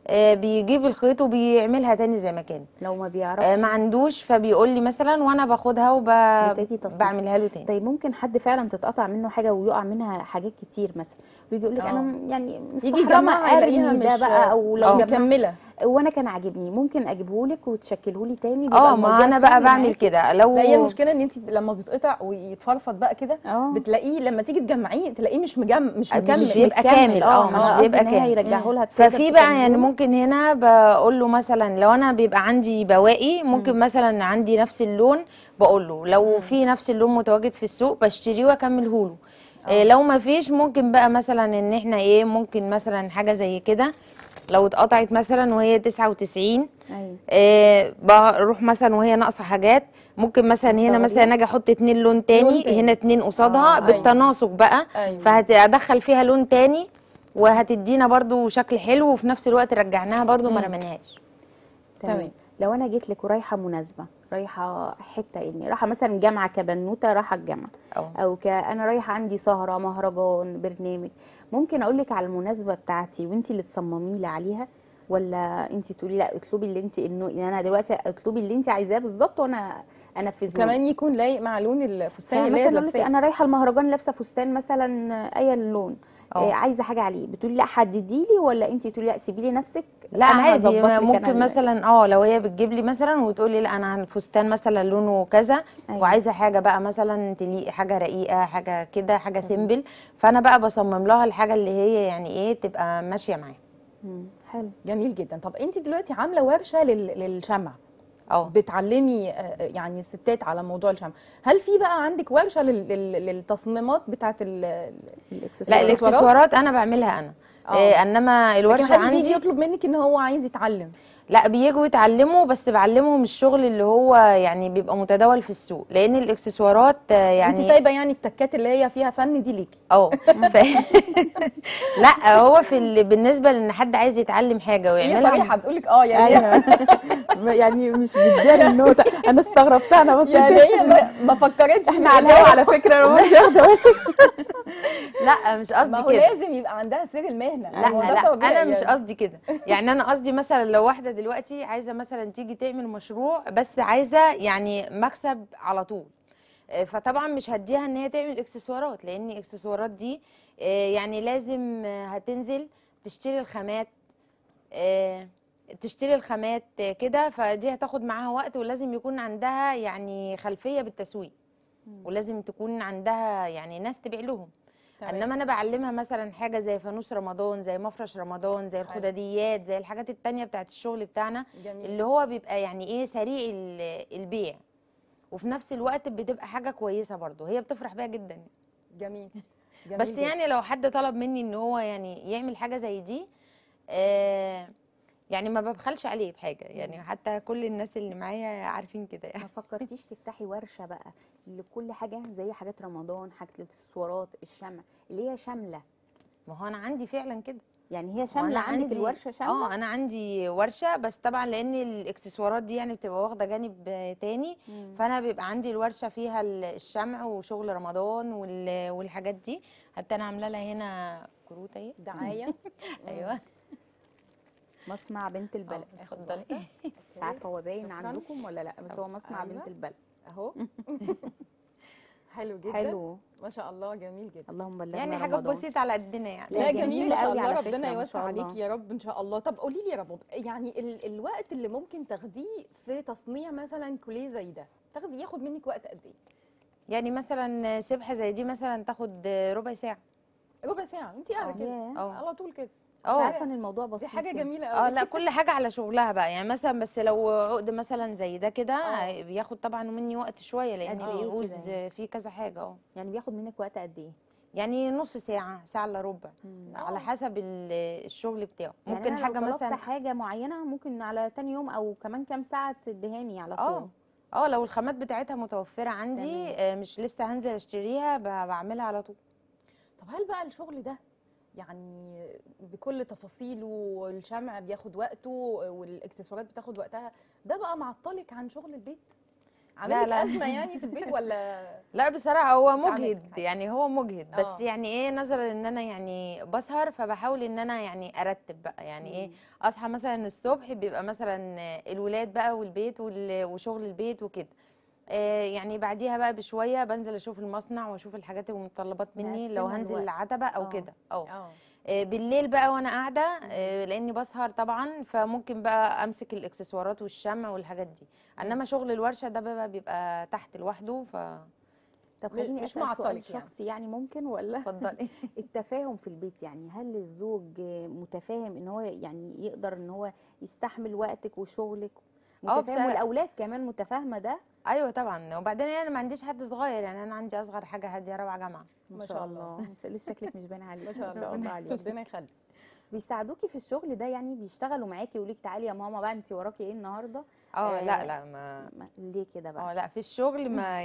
[SPEAKER 2] آه، بيجيب الخيط وبيعملها تاني زي ما كان
[SPEAKER 1] لو ما بيعرفش
[SPEAKER 2] آه، ما عندوش فبيقول لي مثلا وانا باخدها
[SPEAKER 1] بتدي تصنيف.
[SPEAKER 2] وبعملها له تاني
[SPEAKER 1] طيب ممكن حد فعلا تتقطع منه حاجه ويقع منها حاجات كتير مثلا ويجي يقول لك
[SPEAKER 3] آه.
[SPEAKER 1] انا م- يعني
[SPEAKER 3] يجي
[SPEAKER 1] مستحرمه
[SPEAKER 3] يجمعها يلاقيها
[SPEAKER 1] ارمي ده
[SPEAKER 3] مش
[SPEAKER 1] بقى او
[SPEAKER 3] مش
[SPEAKER 1] لو
[SPEAKER 2] آه.
[SPEAKER 1] جمعت
[SPEAKER 3] مكمله
[SPEAKER 1] وانا كان عاجبني ممكن اجيبه لك وتشكله لي تاني
[SPEAKER 2] اه
[SPEAKER 1] بيبقى
[SPEAKER 2] ما
[SPEAKER 1] الموضوع
[SPEAKER 2] انا بقى
[SPEAKER 1] سهل
[SPEAKER 2] بعمل
[SPEAKER 1] معاكي.
[SPEAKER 2] كده لو
[SPEAKER 3] لا هي المشكله ان انت لما بيتقطع ويتفرفط بقى كده
[SPEAKER 1] اه
[SPEAKER 3] بتلاقيه لما تيجي تجمعيه تلاقيه مش مجم مش
[SPEAKER 2] مش
[SPEAKER 3] مكمل
[SPEAKER 2] بيبقى كامل، اه،
[SPEAKER 1] ما
[SPEAKER 2] مش
[SPEAKER 1] أنا
[SPEAKER 2] بيبقى
[SPEAKER 1] قصدي إن هي
[SPEAKER 2] كامل.
[SPEAKER 1] يرجعه لها كده
[SPEAKER 2] ففي بقى يعني
[SPEAKER 1] بتكمله.
[SPEAKER 2] ممكن هنا بقول له مثلا لو انا بيبقى عندي بواقي ممكن مثلا عندي نفس اللون بقول له لو في نفس اللون متواجد في السوق بشتريه واكمله له إيه لو ما فيش ممكن بقى مثلا ان احنا ايه ممكن مثلا حاجه زي كده لو اتقطعت مثلا وهي 99
[SPEAKER 1] ايوه
[SPEAKER 2] إيه بروح مثلا وهي ناقصه حاجات ممكن مثلا هنا
[SPEAKER 1] تصوريها؟
[SPEAKER 2] مثلا اجي احط اتنين لون تاني,
[SPEAKER 3] لون تاني.
[SPEAKER 2] هنا اتنين قصادها
[SPEAKER 1] آه،
[SPEAKER 2] بالتناسق بقى
[SPEAKER 3] أيوة.
[SPEAKER 2] فهتدخل فيها لون تاني وهتدينا برضو شكل حلو وفي نفس الوقت رجعناها برضو ما
[SPEAKER 3] مم.
[SPEAKER 2] رميناهاش
[SPEAKER 3] تمام.
[SPEAKER 1] تمام لو انا جيت لك ورايحه مناسبه رايحه حته اني رايحه مثلا جامعه كبنوته رايحه الجامعه
[SPEAKER 2] اه
[SPEAKER 1] او ك انا رايحه عندي سهره مهرجان برنامج ممكن اقول لك على المناسبه بتاعتي وانت اللي تصممي لي عليها ولا انت تقولي لا اطلبي اللي انت انه يعني انا دلوقتي اطلبي اللي انت عايزاه بالظبط وانا انفذه لك.
[SPEAKER 3] كمان يكون لايق مع لون الفستان اللي هي
[SPEAKER 1] فمثلا أقول لك
[SPEAKER 3] لابساه
[SPEAKER 1] انا رايحه المهرجان لابسه فستان مثلا اي لون
[SPEAKER 2] اه.
[SPEAKER 1] إيه عايزه حاجه عليه بتقولي لا حددي لي ولا انت تقولي لا سيبي لي نفسك
[SPEAKER 2] لا
[SPEAKER 1] أنا
[SPEAKER 2] عادي
[SPEAKER 1] هظبط لك أنا
[SPEAKER 2] ممكن
[SPEAKER 1] ال-
[SPEAKER 2] مثلا اه لو هي بتجيب لي مثلا وتقول لي لا انا الفستان مثلا لونه كذا
[SPEAKER 1] أيوة.
[SPEAKER 2] وعايزه حاجه بقى مثلا تليق حاجه رقيقه حاجه كده حاجه سيمبل فانا بقى بصمم لها الحاجه اللي هي يعني ايه تبقى ماشيه معاها
[SPEAKER 1] مم، حلو
[SPEAKER 3] جميل جدا طب انت دلوقتي عامله ورشه لل... للشمع
[SPEAKER 2] اه
[SPEAKER 3] بتعلمي آه، يعني الستات على موضوع الشمع هل في بقى عندك ورشه لل... لل... للتصميمات بتاعت ال...
[SPEAKER 2] لا
[SPEAKER 1] الاكسسوارات
[SPEAKER 2] الاكسسوارات انا بعملها انا
[SPEAKER 3] اه.
[SPEAKER 2] إيه انما
[SPEAKER 3] لكن
[SPEAKER 2] الورشه
[SPEAKER 3] محدش بيجي
[SPEAKER 2] عندي
[SPEAKER 3] يطلب منك ان هو عايز يتعلم
[SPEAKER 2] لا بييجوا يتعلموا بس بعلمهم الشغل اللي هو يعني بيبقى متداول في السوق لان الاكسسوارات آه،
[SPEAKER 3] يعني
[SPEAKER 2] يعني
[SPEAKER 3] انت سايبه يعني التكات اللي هي فيها فن دي ليكي
[SPEAKER 2] اه ف... لا هو في ال... بالنسبه لان حد عايز يتعلم حاجه
[SPEAKER 3] هي
[SPEAKER 2] ويعملها
[SPEAKER 3] صريحه بتقول لك اه يعني
[SPEAKER 1] ايوه يعني مش مدياني النوتة انا استغربتها انا بس
[SPEAKER 3] يعني هي ما- ما فكرتش
[SPEAKER 1] احنا على الهوا على فكره انا مش واخده بالي.
[SPEAKER 2] لا مش
[SPEAKER 3] ما
[SPEAKER 2] قصدي
[SPEAKER 3] هو
[SPEAKER 2] كده
[SPEAKER 3] لازم يبقى عندها سر المهنه
[SPEAKER 2] لا
[SPEAKER 3] هو ده
[SPEAKER 2] لا
[SPEAKER 3] طبيعي
[SPEAKER 2] انا مش
[SPEAKER 3] يعني.
[SPEAKER 2] قصدي كده يعني انا قصدي مثلا لو واحده دلوقتي عايزه مثلا تيجي تعمل مشروع بس عايزه يعني مكسب على طول آه، فطبعا مش هديها ان هي تعمل اكسسوارات لان الاكسسوارات دي آه، يعني لازم آه، هتنزل تشتري الخامات آه، تشتري الخامات آه، كده فدي هتاخد معاها وقت ولازم يكون عندها يعني خلفيه بالتسويق ولازم تكون عندها يعني ناس تبيع لهم
[SPEAKER 3] تمام.
[SPEAKER 2] انما انا بعلمها مثلا حاجه زي فانوس رمضان زي مفرش رمضان زي الخداديات زي الحاجات التانية بتاعت الشغل بتاعنا
[SPEAKER 3] جميل
[SPEAKER 2] اللي هو بيبقى يعني ايه سريع ال- البيع وفي نفس الوقت بتبقى حاجه كويسه برضه هي بتفرح بيها جدا
[SPEAKER 3] جميل جميل
[SPEAKER 2] بس
[SPEAKER 3] جدا.
[SPEAKER 2] يعني لو حد طلب مني ان هو يعني يعمل حاجه زي دي آه يعني ما ببخلش عليه بحاجه يعني حتى كل الناس اللي معايا عارفين كده يعني
[SPEAKER 1] ما فكرتيش تفتحي ورشه بقى لكل حاجه زي حاجات رمضان حاجه الاكسسوارات الشمع اللي هي شامله
[SPEAKER 2] ما هو انا عندي فعلا كده
[SPEAKER 1] يعني هي
[SPEAKER 2] وأنا
[SPEAKER 1] شامله عندك
[SPEAKER 2] عندي-
[SPEAKER 1] الورشه شامله
[SPEAKER 2] اه انا عندي ورشه بس طبعا لان الاكسسوارات دي يعني بتبقى واخده جانب تاني
[SPEAKER 1] مم.
[SPEAKER 2] فانا بيبقى عندي الورشه فيها ال- الشمع وشغل رمضان وال- والحاجات دي حتى انا عامله لها هنا كروت اهي
[SPEAKER 3] دعايه
[SPEAKER 2] ايوه
[SPEAKER 1] مصنع بنت البلد
[SPEAKER 2] اه، اتفضلي
[SPEAKER 1] مش عارفه هو باين
[SPEAKER 3] شكراً.
[SPEAKER 1] عندكم ولا لا بس هو مصنع
[SPEAKER 3] أيوة.
[SPEAKER 1] بنت البلد
[SPEAKER 3] اهو حلو جدا
[SPEAKER 1] حلو
[SPEAKER 3] ما شاء الله جميل جدا
[SPEAKER 1] اللهم بلغنا
[SPEAKER 2] يعني حاجات
[SPEAKER 1] رمضان.
[SPEAKER 2] بسيطه على قدنا يعني
[SPEAKER 3] لا
[SPEAKER 1] جميل
[SPEAKER 3] جميل ما شاء
[SPEAKER 1] قوي
[SPEAKER 3] الله
[SPEAKER 1] على
[SPEAKER 3] ربنا
[SPEAKER 1] فكرة، ما
[SPEAKER 3] يوسع
[SPEAKER 1] شاء الله.
[SPEAKER 3] عليكي يا رب ان شاء الله طب قولي لي يا رب يعني ال الوقت اللي ممكن تاخديه في تصنيع مثلا كوليه زي ده تاخدي ياخد منك وقت قد ايه
[SPEAKER 2] يعني مثلا سبحه زي دي مثلا تاخد ربع ساعه
[SPEAKER 3] ربع ساعه انت قاعده
[SPEAKER 1] اه.
[SPEAKER 3] كده
[SPEAKER 1] ياه.
[SPEAKER 2] اه
[SPEAKER 3] على طول كده
[SPEAKER 1] مش
[SPEAKER 2] اه
[SPEAKER 1] عارفه ان الموضوع بسيط
[SPEAKER 3] دي حاجه
[SPEAKER 1] كده.
[SPEAKER 3] جميله قوي
[SPEAKER 2] اه لا كل حاجه على شغلها بقى يعني مثلا بس لو عقد مثلا زي ده كده
[SPEAKER 3] اه.
[SPEAKER 2] بياخد طبعا مني وقت شويه لان
[SPEAKER 1] قد ايه
[SPEAKER 2] بيعوز
[SPEAKER 1] كده يعني؟
[SPEAKER 2] فيه كذا حاجه اه
[SPEAKER 1] يعني بياخد منك وقت قد ايه
[SPEAKER 2] يعني نص ساعه ساعه الا ربع
[SPEAKER 1] مم.
[SPEAKER 3] اه.
[SPEAKER 2] على حسب ال- الشغل بتاعه
[SPEAKER 1] يعني
[SPEAKER 2] ممكن
[SPEAKER 1] أنا لو
[SPEAKER 2] حاجه
[SPEAKER 1] طلبت
[SPEAKER 2] مثلا
[SPEAKER 1] حاجه معينه ممكن على تاني يوم او كمان كام ساعه تدهاني على طول
[SPEAKER 2] اه اه لو الخامات بتاعتها متوفره عندي
[SPEAKER 1] تمام.
[SPEAKER 2] آه مش لسه هنزل اشتريها ب- بعملها على طول
[SPEAKER 3] طب هل بقى الشغل ده يعني بكل تفاصيله والشمع بياخد وقته والاكسسوارات بتاخد وقتها ده بقى معطلك عن شغل البيت عامل
[SPEAKER 2] لا،
[SPEAKER 3] لك
[SPEAKER 2] لا.
[SPEAKER 3] ازمه يعني في البيت ولا
[SPEAKER 2] لا بصراحة هو
[SPEAKER 3] مش عامل
[SPEAKER 2] مجهد
[SPEAKER 3] حاجة.
[SPEAKER 2] يعني هو مجهد بس
[SPEAKER 3] آه.
[SPEAKER 2] يعني ايه نظرا ان انا يعني بسهر فبحاول ان انا يعني ارتب بقى يعني ايه
[SPEAKER 1] مم.
[SPEAKER 2] اصحى مثلا الصبح بيبقى مثلا الولاد بقى والبيت وال- وشغل البيت وكده آه، يعني بعديها بقى بشوية بنزل اشوف المصنع واشوف الحاجات المتطلبات مني لو
[SPEAKER 1] مقسمة
[SPEAKER 2] هنزل
[SPEAKER 1] الوقت.
[SPEAKER 2] العتبة او
[SPEAKER 1] آه.
[SPEAKER 2] كده اه
[SPEAKER 3] اه
[SPEAKER 2] آه، بالليل بقى وانا قاعده آه، لاني بسهر طبعا فممكن بقى امسك الاكسسوارات والشمع والحاجات دي انما شغل الورشه ده بقى بيبقى تحت لوحده
[SPEAKER 1] طب
[SPEAKER 3] مش
[SPEAKER 1] خليني اسال سؤال
[SPEAKER 3] معطلك يعني.
[SPEAKER 1] شخصي يعني ممكن ولا
[SPEAKER 2] فاتفضلي
[SPEAKER 1] التفاهم في البيت يعني هل الزوج متفاهم ان هو يعني يقدر ان هو يستحمل وقتك وشغلك
[SPEAKER 2] آه،
[SPEAKER 1] متفاهم
[SPEAKER 2] بصراحة.
[SPEAKER 1] والاولاد كمان متفاهمه ده
[SPEAKER 2] ايوه طبعا وبعدين انا ما عنديش حد صغير يعني انا عندي اصغر حاجه هاديه رابعه جامعه
[SPEAKER 3] ما شاء الله.
[SPEAKER 1] مش- لسه شكلك مش باين عليك
[SPEAKER 3] ما شاء الله
[SPEAKER 1] عليك
[SPEAKER 3] ربنا يخليك
[SPEAKER 1] بيساعدوكي في الشغل ده يعني بيشتغلوا معاكي يقولوا لك تعالي يا ماما بقى انت وراكي ايه النهارده
[SPEAKER 2] اه
[SPEAKER 1] آه،
[SPEAKER 2] لا لا ما
[SPEAKER 1] ما- ليه كده
[SPEAKER 2] اه
[SPEAKER 1] بقى
[SPEAKER 2] لا في الشغل ما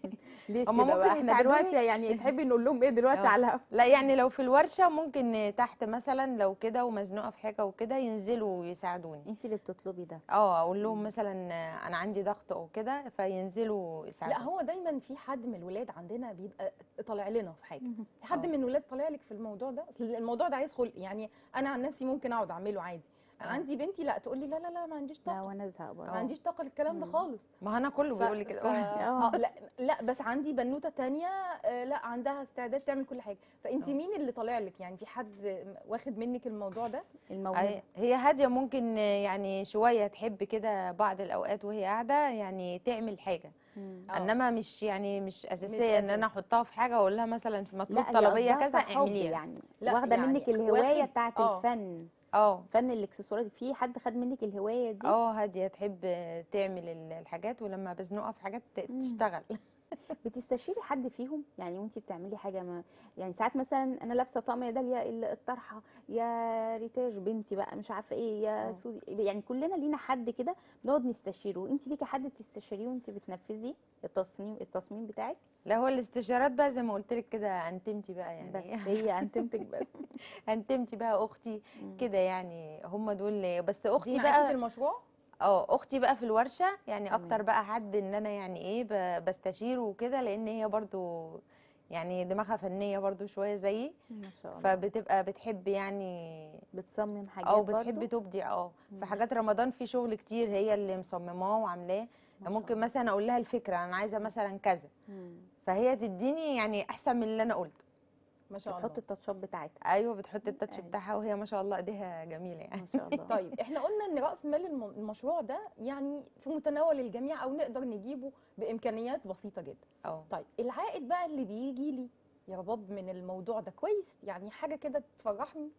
[SPEAKER 1] ليه
[SPEAKER 2] هما
[SPEAKER 1] كده بقى
[SPEAKER 2] ممكن
[SPEAKER 1] احنا دلوقتي
[SPEAKER 2] يساعدوني.
[SPEAKER 1] يعني تحبي نقول لهم ايه دلوقتي
[SPEAKER 2] آه.
[SPEAKER 1] على الهوا
[SPEAKER 2] لا يعني لو في الورشه ممكن تحت مثلا لو كده ومزنوقه في حاجه وكده ينزلوا ويساعدوني
[SPEAKER 1] انت اللي بتطلبي ده
[SPEAKER 2] اه اقول لهم مثلا انا عندي ضغط او كده فينزلوا
[SPEAKER 3] لا
[SPEAKER 2] يساعدوني
[SPEAKER 3] هو دايما في حد من الولاد عندنا بيبقى طالع لنا في حاجه
[SPEAKER 1] مهم.
[SPEAKER 3] في حد
[SPEAKER 2] آه.
[SPEAKER 3] من الولاد طالع لك في الموضوع ده اصل الموضوع ده عايز خلق يعني انا عن نفسي ممكن اقعد اعمله عادي
[SPEAKER 2] آه.
[SPEAKER 3] عندي بنتي لا تقول لي لا لا لا ما عنديش
[SPEAKER 1] لا
[SPEAKER 3] طاقه
[SPEAKER 1] وانا ازهق برضه
[SPEAKER 3] ما عنديش طاقه للكلام ده
[SPEAKER 1] مم.
[SPEAKER 3] خالص
[SPEAKER 2] ما انا كله
[SPEAKER 3] ف-
[SPEAKER 2] بيقول لي كده
[SPEAKER 3] ف...
[SPEAKER 1] آه.
[SPEAKER 3] آه لا لا بس عندي بنوته تانية آه لا عندها استعداد تعمل كل حاجه فانت
[SPEAKER 2] آه.
[SPEAKER 3] مين اللي طالع لك يعني في حد واخد منك الموضوع ده
[SPEAKER 1] الموهبه
[SPEAKER 2] أي- هي هاديه ممكن يعني شويه تحب كده بعض الاوقات وهي قاعده يعني تعمل حاجه
[SPEAKER 1] مم.
[SPEAKER 3] آه.
[SPEAKER 2] انما مش يعني مش اساسيه ان انا
[SPEAKER 3] أساسي.
[SPEAKER 2] احطها في حاجه واقول لها مثلا في مطلوب
[SPEAKER 1] لا هي
[SPEAKER 2] طلبيه
[SPEAKER 1] قصدها
[SPEAKER 2] كذا
[SPEAKER 1] كحب
[SPEAKER 2] اعمليها
[SPEAKER 1] يعني
[SPEAKER 3] لا،
[SPEAKER 1] واخده
[SPEAKER 3] يعني
[SPEAKER 1] منك الهوايه
[SPEAKER 3] واخد-
[SPEAKER 1] بتاعت
[SPEAKER 3] آه.
[SPEAKER 1] الفن
[SPEAKER 2] اه
[SPEAKER 1] فن الاكسسوارات في حد خد منك الهوايه دي
[SPEAKER 2] اه هاديه تحب تعمل ال- الحاجات ولما بزنقها في حاجات ت-
[SPEAKER 1] مم.
[SPEAKER 2] تشتغل
[SPEAKER 1] بتستشيري حد فيهم يعني وانت بتعملي حاجه ما يعني ساعات مثلا انا لابسه طقم يا داليا ال- الطرحه يا ريتاج بنتي بقى مش عارفه ايه يا
[SPEAKER 2] آه.
[SPEAKER 1] سودي يعني كلنا لينا حد كده بنقعد نستشيره انت ليكي حد بتستشيريه وانت بتنفذي التصميم التصميم بتاعك
[SPEAKER 2] لا هو الاستشارات بقى زي ما قلت لك كده انتمتي بقى يعني
[SPEAKER 1] بس هي انتمتك بس
[SPEAKER 2] انتمتي بقى اختي كده يعني هم دول بس
[SPEAKER 3] دي
[SPEAKER 2] اختي
[SPEAKER 3] معاكي في
[SPEAKER 2] بقى
[SPEAKER 3] المشروع
[SPEAKER 2] اه اختي بقى في الورشه يعني
[SPEAKER 1] تمام.
[SPEAKER 2] اكتر بقى حد ان انا يعني ايه ب- بستشيره وكده لان هي برضو يعني دماغها فنيه برضو شويه زيي
[SPEAKER 1] ما شاء الله
[SPEAKER 2] فبتبقى بتحب يعني
[SPEAKER 1] بتصمم حاجات
[SPEAKER 2] او بتحب
[SPEAKER 1] برضو؟
[SPEAKER 2] تبدع اه
[SPEAKER 1] مم.
[SPEAKER 2] في حاجات رمضان في شغل كتير هي اللي مصمماه وعاملاه
[SPEAKER 1] ما شاء
[SPEAKER 2] ممكن
[SPEAKER 1] الله.
[SPEAKER 2] مثلا اقول لها الفكره انا عايزه مثلا كذا
[SPEAKER 1] مم.
[SPEAKER 2] فهي تديني يعني احسن من اللي انا قلته
[SPEAKER 3] ما شاء
[SPEAKER 1] بتحط
[SPEAKER 3] الله
[SPEAKER 1] التاتشات بتاعتها
[SPEAKER 2] ايوه بتحط التاتش
[SPEAKER 1] أيوة.
[SPEAKER 2] بتاعها وهي ما شاء الله ايديها جميله يعني
[SPEAKER 1] ما شاء الله
[SPEAKER 3] طيب احنا قلنا ان راس مال الم- المشروع ده يعني في متناول الجميع او نقدر نجيبه بامكانيات بسيطه جدا
[SPEAKER 2] اه
[SPEAKER 3] طيب العائد بقى اللي بيجي لي يا رباب من الموضوع ده كويس يعني حاجه كده تفرحني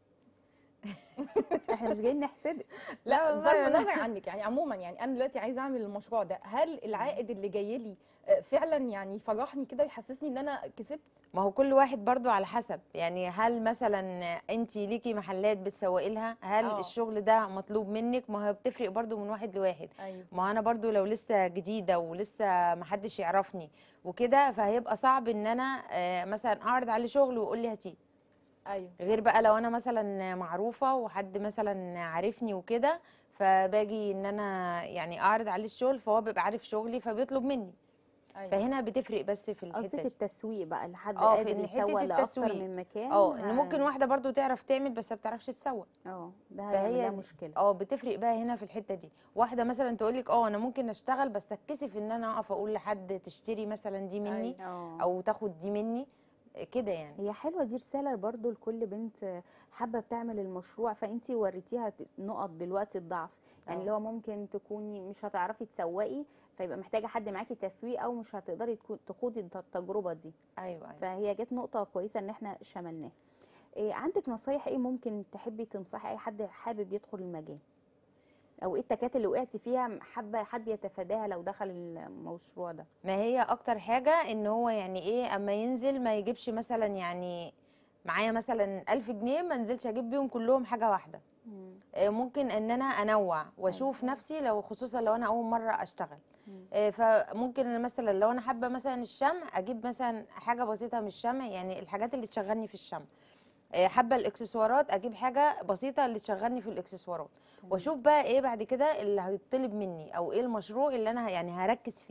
[SPEAKER 1] احنا مش جايين نحسدك
[SPEAKER 3] لا
[SPEAKER 2] والله
[SPEAKER 3] بصرف
[SPEAKER 2] أنا-
[SPEAKER 3] النظر عنك يعني عموما يعني انا دلوقتي عايزه اعمل المشروع ده هل العائد اللي جاي لي آه، فعلا يعني يفرحني كده ويحسسني ان انا كسبت
[SPEAKER 2] ما هو كل واحد برضو على حسب يعني هل مثلا انت ليكي محلات بتسوقي لها هل
[SPEAKER 3] آه.
[SPEAKER 2] الشغل ده مطلوب منك ما هو بتفرق برضو من واحد لواحد
[SPEAKER 3] ايوه
[SPEAKER 2] ما انا برضو لو لسه جديده ولسه محدش يعرفني وكده فهيبقى صعب ان انا آه، مثلا اعرض عليه شغل ويقول لي هاتيه
[SPEAKER 3] ايوه
[SPEAKER 2] غير بقى لو انا مثلا معروفه وحد مثلا عارفني وكده فباجي ان انا يعني اعرض عليه الشغل فهو بيبقى عارف شغلي فبيطلب مني
[SPEAKER 3] ايوه
[SPEAKER 2] فهنا بتفرق بس في
[SPEAKER 1] قصدك
[SPEAKER 2] الحته دي
[SPEAKER 1] التسويق بقى لحد
[SPEAKER 2] آه، في
[SPEAKER 1] قادر
[SPEAKER 2] إن حتة
[SPEAKER 1] يسوق لاكتر
[SPEAKER 2] التسويق.
[SPEAKER 1] من مكان
[SPEAKER 2] اه ان
[SPEAKER 1] ه-
[SPEAKER 2] ممكن واحده برضو تعرف تعمل بس ما بتعرفش تسوق
[SPEAKER 1] اه ده
[SPEAKER 2] فهي
[SPEAKER 1] هيعمل لها
[SPEAKER 2] دي-
[SPEAKER 1] مشكله
[SPEAKER 2] اه بتفرق بقى هنا في الحته دي واحده مثلا تقول لك اه انا ممكن اشتغل بس اتكسف ان انا اقف اقول لحد تشتري مثلا دي مني
[SPEAKER 1] اه
[SPEAKER 2] او تاخد دي مني كده يعني
[SPEAKER 1] هي حلوه دي رساله برضو لكل بنت حابه بتعمل المشروع فانتي وريتيها نقط دلوقتي الضعف يعني
[SPEAKER 2] اه.
[SPEAKER 1] اللي هو ممكن تكوني مش هتعرفي تسوقي فيبقى محتاجه حد معاكي تسويق او مش هتقدري تكو- تخوضي الت- التجربه دي
[SPEAKER 2] ايوه ايوه
[SPEAKER 1] فهي جت نقطه كويسه ان احنا شملناها إيه عندك نصايح ايه ممكن تحبي تنصحي اي حد حابب يدخل المجال او ايه التكات اللي وقعتي فيها حابه حد يتفاداها لو دخل المشروع ده
[SPEAKER 2] ما هي اكتر حاجه ان هو يعني ايه اما ينزل ما يجيبش مثلا يعني معايا مثلا ألف جنيه ما انزلش اجيب بيهم كلهم حاجه واحده آه، ممكن ان انا انوع واشوف نفسي لو خصوصا لو انا اول مره اشتغل
[SPEAKER 1] مم.
[SPEAKER 2] آه، فممكن أنا مثلا لو انا حابه مثلا الشمع اجيب مثلا حاجه بسيطه من الشمع يعني الحاجات اللي تشغلني في الشمع آه، حابه الاكسسوارات اجيب حاجه بسيطه اللي تشغلني في الاكسسوارات
[SPEAKER 1] تمام.
[SPEAKER 2] واشوف بقى ايه بعد كده اللي هيطلب مني او ايه المشروع اللي انا يعني هركز فيه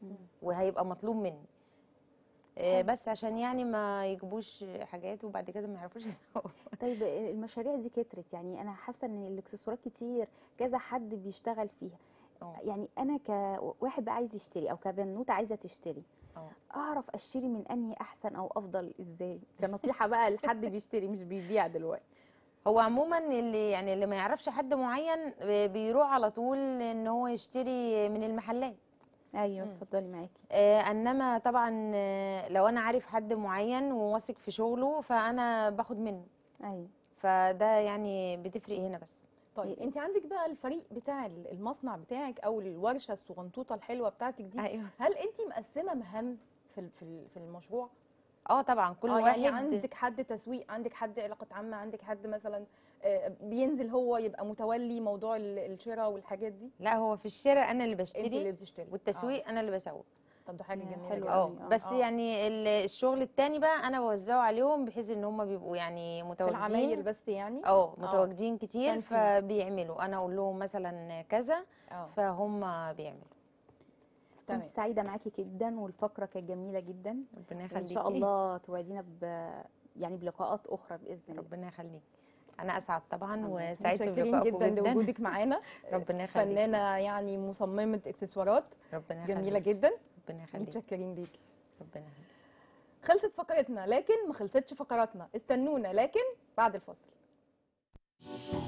[SPEAKER 2] وهيبقى مطلوب مني آه، بس عشان يعني ما يجيبوش حاجات وبعد كده ما يعرفوش يسوقوا
[SPEAKER 1] طيب المشاريع دي كترت يعني انا حاسه ان الاكسسوارات كتير كذا حد بيشتغل فيها
[SPEAKER 2] اه
[SPEAKER 1] يعني انا كواحد بقى عايز يشتري او كبنوته عايزه تشتري
[SPEAKER 2] اه
[SPEAKER 1] اعرف اشتري من انهي احسن او افضل ازاي كنصيحه بقى لحد بيشتري مش بيبيع دلوقتي
[SPEAKER 2] هو عموما اللي يعني اللي ما يعرفش حد معين بيروح على طول ان هو يشتري من المحلات
[SPEAKER 1] ايوه
[SPEAKER 3] مم.
[SPEAKER 1] اتفضلي معاكي
[SPEAKER 2] آه، انما طبعا آه، لو انا عارف حد معين وواثق في شغله فانا باخد منه
[SPEAKER 1] ايوه
[SPEAKER 2] فده يعني بتفرق هنا بس
[SPEAKER 3] طيب انت عندك بقى الفريق بتاع المصنع بتاعك او الورشه الصغنطوطه الحلوه بتاعتك دي
[SPEAKER 2] ايوه
[SPEAKER 3] هل انت مقسمه مهام في ال- في ال- في المشروع
[SPEAKER 2] اه طبعا كل
[SPEAKER 3] اه
[SPEAKER 2] واحد
[SPEAKER 3] يعني عندك حد تسويق عندك حد علاقه عامه عندك حد مثلا آه، بينزل هو يبقى متولي موضوع ال- الشراء والحاجات دي
[SPEAKER 2] لا هو في الشارع انا اللي
[SPEAKER 3] انت اللي
[SPEAKER 2] بشتري
[SPEAKER 3] بتشتري
[SPEAKER 2] والتسويق انا اللي بسوق
[SPEAKER 3] آه. طب ده حاجه
[SPEAKER 1] يا
[SPEAKER 3] جميله
[SPEAKER 1] حلو
[SPEAKER 3] جدا
[SPEAKER 2] اه
[SPEAKER 1] أوي، آه.
[SPEAKER 2] بس
[SPEAKER 3] آه.
[SPEAKER 2] يعني ال- الشغل التاني بقى انا بوزعه عليهم بحيث ان هم بيبقوا يعني
[SPEAKER 3] في العمايل
[SPEAKER 2] متواجدين
[SPEAKER 3] بس يعني
[SPEAKER 2] اه متواجدين كتير
[SPEAKER 3] تنفيذ.
[SPEAKER 2] فبيعملوا انا اقول لهم مثلا كذا
[SPEAKER 3] اه
[SPEAKER 2] فهم بيعملوا
[SPEAKER 3] تمام
[SPEAKER 1] كنت سعيده معاكي جدا والفقره كانت جميله جدا
[SPEAKER 2] ربنا
[SPEAKER 1] وان
[SPEAKER 2] يخليك
[SPEAKER 1] شاء الله توعدينا ب يعني بلقاءات اخرى باذن الله
[SPEAKER 2] ربنا يخليك انا اسعد طبعا
[SPEAKER 1] الله.
[SPEAKER 2] وسعيده
[SPEAKER 3] متشكرين
[SPEAKER 2] بلقائكم
[SPEAKER 3] جدا
[SPEAKER 2] جدا
[SPEAKER 3] لوجودك معانا
[SPEAKER 2] ربنا يخليك
[SPEAKER 3] فنانه يعني مصممه اكسسوارات
[SPEAKER 2] ربنا يخليك
[SPEAKER 3] جميله جدا
[SPEAKER 2] ربنا يخليك
[SPEAKER 3] متشكرين ليكي
[SPEAKER 2] ربنا يخليك
[SPEAKER 3] خلصت فقرتنا لكن ما خلصتش فقراتنا استنونا لكن بعد الفاصل